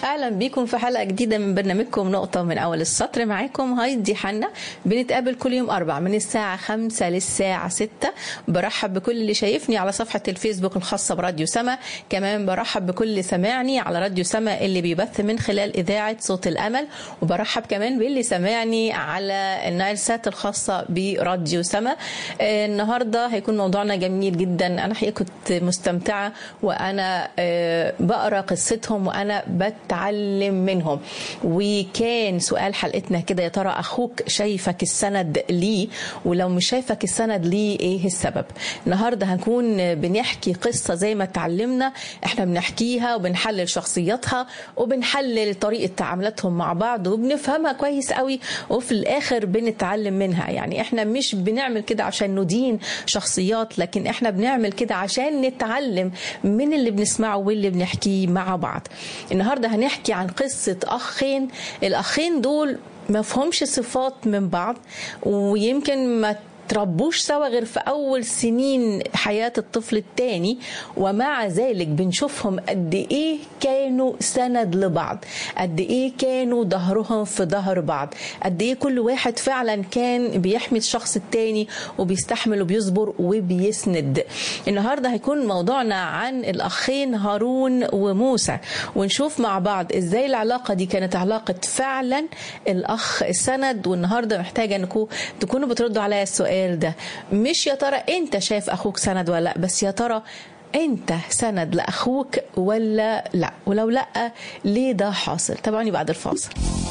اهلا بيكم في حلقه جديده من برنامجكم نقطه من اول السطر معاكم هايدي حنا بنتقابل كل يوم اربع من الساعه 5 للساعه 6 برحب بكل اللي شايفني على صفحه الفيسبوك الخاصه براديو سما كمان برحب بكل اللي سمعني على راديو سما اللي بيبث من خلال اذاعه صوت الامل وبرحب كمان باللي سمعني على النايل سات الخاصه براديو سما آه، النهارده هيكون موضوعنا جميل جدا انا حقيقه كنت مستمتعه وانا آه، بقرا قصتهم وانا بتعلم منهم وكان سؤال حلقتنا كده يا ترى اخوك شايفك السند ليه ولو مش شايفك السند ليه ايه السبب النهارده هنكون بنحكي قصه زي ما اتعلمنا احنا بنحكيها وبنحلل شخصياتها وبنحلل طريقه تعاملاتهم مع بعض وبنفهمها كويس قوي وفي الاخر بنتعلم منها يعني احنا مش بنعمل كده عشان ندين شخصيات لكن احنا بنعمل كده عشان نتعلم من اللي بنسمعه واللي بنحكيه مع بعض النهارده هنحكي عن قصه اخين الاخين دول ما فهمش صفات من بعض ويمكن ما تربوش سوا غير في أول سنين حياة الطفل التاني ومع ذلك بنشوفهم قد إيه كانوا سند لبعض قد إيه كانوا ظهرهم في ظهر بعض قد إيه كل واحد فعلا كان بيحمي الشخص التاني وبيستحمل وبيصبر وبيسند النهاردة هيكون موضوعنا عن الأخين هارون وموسى ونشوف مع بعض إزاي العلاقة دي كانت علاقة فعلا الأخ السند والنهاردة محتاجة أنكم تكونوا بتردوا عليا السؤال السؤال ده مش يا ترى انت شايف اخوك سند ولا لا بس يا ترى انت سند لاخوك ولا لا ولو لا ليه ده حاصل تابعوني بعد الفاصل